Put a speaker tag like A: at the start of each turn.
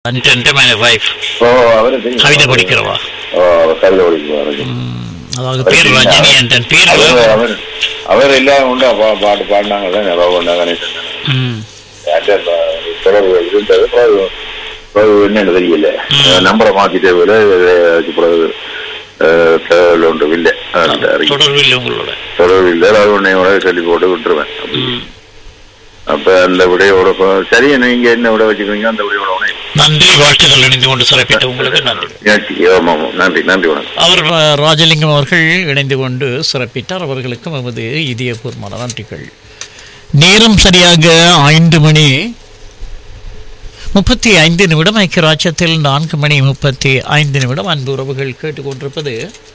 A: அன்டென்ட் my wife
B: ஓ அவரு தெரியும்
A: கவிதை படிக்கிறவா
B: ஓ கவிதை படிக்கிறவா
A: அதாவது பேர் ரஜினி என் பேர்
B: அவர் அவர் அவர் எல்லாம் உண்டு பா- பாட்டு பாடினாங்கல்ல நல்லா ஒன்றா கணேசன்
A: ம்.
B: யார்கிட்ட ப- தொடர்பு இருந்தது பிறகு பிறகு என்னன்னு தெரியல நம்பரை மாத்திட்டே விட அதுக்கு பிறகு அஹ், தேவையில்லை ஒன்றும் இல்லை அந்த அறிக்கை.
A: தொடர்பில் உங்களோட
B: தொடர்பு இல்லை அது உன்னையோட சொல்லி போட்டு விட்டுருவேன்
A: ம்.
B: அப்ப அந்த விடையோட ப- சரி நீங்க என்ன விட வச்சுக்கிறீங்க அந்த விடையோட உடனே
A: நன்றி வாழ்த்துக்கள் இணைந்து கொண்டு சிறப்பித்த உங்களுக்கு நன்றி
B: நன்றி ஆமாம் ஆமாம். நன்றி நன்றி வணக்கம்
A: அவர் ரா- ராஜலிங்கம் அவர்கள் இணைந்து கொண்டு சிறப்பித்தார் அவர்களுக்கும் எமது இதயபூர்வமான நன்றிகள் நேரம் சரியாக ஐந்து மணி முப்பத்தி ஐந்து நிமிடம் ஐக்கிய ராஜ்யத்தில் நான்கு மணி முப்பத்தி ஐந்து நிமிடம் அன்பு உறவுகள் கேட்டுக்கொண்டிருப்பது